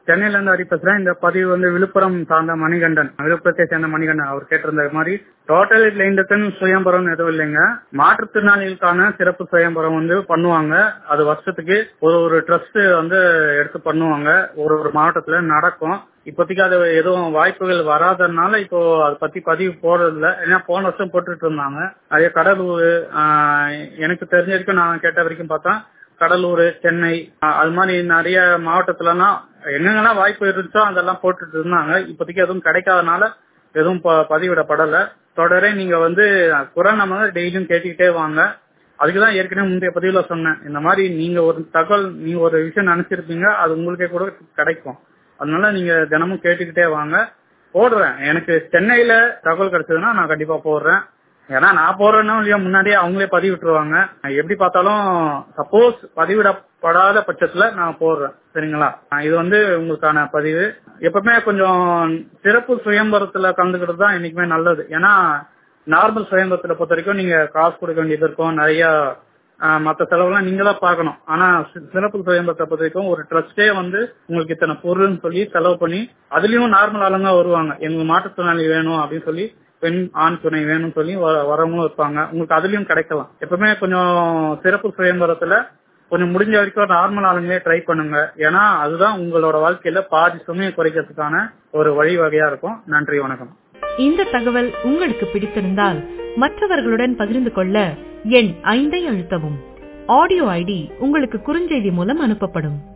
சென்னையில இருந்து ஹரி பேசுறேன் இந்த பதிவு வந்து விழுப்புரம் சார்ந்த மணிகண்டன் விழுப்புரத்தை சேர்ந்த மணிகண்டன் அவர் கேட்டிருந்த மாதிரி டோட்டல் பிளைண்டுக்குன்னு சுயம்பரம் எதுவும் இல்லைங்க மாற்றுத்திறனாளிகளுக்கான சிறப்பு சுயம்பரம் வந்து பண்ணுவாங்க அது வருஷத்துக்கு ஒரு ஒரு ட்ரஸ்ட் வந்து எடுத்து பண்ணுவாங்க ஒரு ஒரு மாவட்டத்துல நடக்கும் இப்போதைக்கு அது எதுவும் வாய்ப்புகள் வராதனால இப்போ அதை பத்தி பதிவு போடுறது இல்ல ஏன்னா போன வருஷம் போட்டுட்டு இருந்தாங்க அதே கடலூர் ஆஹ், எனக்கு தெரிஞ்ச வரைக்கும் நான் கேட்ட வரைக்கும் பார்த்தா கடலூர் சென்னை ஆஹ், அது மாதிரி நிறைய மாவட்டத்துலலாம் எங்கெங்கெல்லாம் வாய்ப்பு இருந்துச்சோ அதெல்லாம் போட்டுட்டு இருந்தாங்க இப்போதைக்கு எதுவும் கிடைக்காதனால எதுவும் ப- பதிவிடப்படல தொடரே நீங்க வந்து குரல் நம்ம டெய்லியும் கேட்டுக்கிட்டே வாங்க அதுக்குதான் ஏற்கனவே முந்தைய பதிவுல சொன்னேன் இந்த மாதிரி நீங்க ஒரு தகவல் நீங்க ஒரு விஷயம் நினைச்சிருப்பீங்க அது உங்களுக்கே கூட கிடைக்கும் அதனால நீங்க தினமும் கேட்டுக்கிட்டே வாங்க போடுறேன் எனக்கு சென்னையில தகவல் கிடைச்சதுன்னா நான் கண்டிப்பா போடுறேன் ஏன்னா நான் போடுறேன்னா இல்லையா முன்னாடியே அவங்களே பதிவிட்டுருவாங்க நான் எப்படி பார்த்தாலும் சப்போஸ் பதிவிடப்படாத பட்சத்துல நான் போடுறேன் சரிங்களா ஆஹ் இது வந்து உங்களுக்கான பதிவு எப்பவுமே கொஞ்சம் சிறப்பு சுயம்பரத்துல கலந்துக்கிறது தான் என்னைக்குமே நல்லது ஏன்னா நார்மல் சுயம்பரத்துல பொறுத்த வரைக்கும் நீங்க காசு கொடுக்க வேண்டியது இருக்கும் நிறைய ஆஹ் மத்த செலவுலாம் நீங்க தான் பார்க்கணும் ஆனா சி- சிறப்பு சுயம்பரத்தை பொறுத்த வரைக்கும் ஒரு ட்ரஸ்டே வந்து உங்களுக்கு இத்தனை பொருள்னு சொல்லி செலவு பண்ணி அதுலயும் நார்மல் ஆளுங்க வருவாங்க எங்களுக்கு மாற்றுத்திறனாளி வேணும் அப்படின்னு சொல்லி பெண் ஆண் துணை வேணும்னு சொல்லி வ- வரவங்களும் இருப்பாங்க உங்களுக்கு அதுலயும் கிடைக்கலாம் எப்பவுமே கொஞ்சம் சிறப்பு சுயம்பரத்துல கொஞ்சம் முடிஞ்ச வரைக்கும் நார்மல் ஆளுங்களே ட்ரை பண்ணுங்க ஏன்னா அதுதான் உங்களோட வாழ்க்கையில பாதி சுமையை குறைக்கிறதுக்கான ஒரு வழிவகையா இருக்கும் நன்றி வணக்கம் இந்த தகவல் உங்களுக்கு பிடித்திருந்தால் மற்றவர்களுடன் பகிர்ந்து கொள்ள எண் ஐந்தை அழுத்தவும் ஆடியோ ஐடி உங்களுக்கு குறுஞ்செய்தி மூலம் அனுப்பப்படும்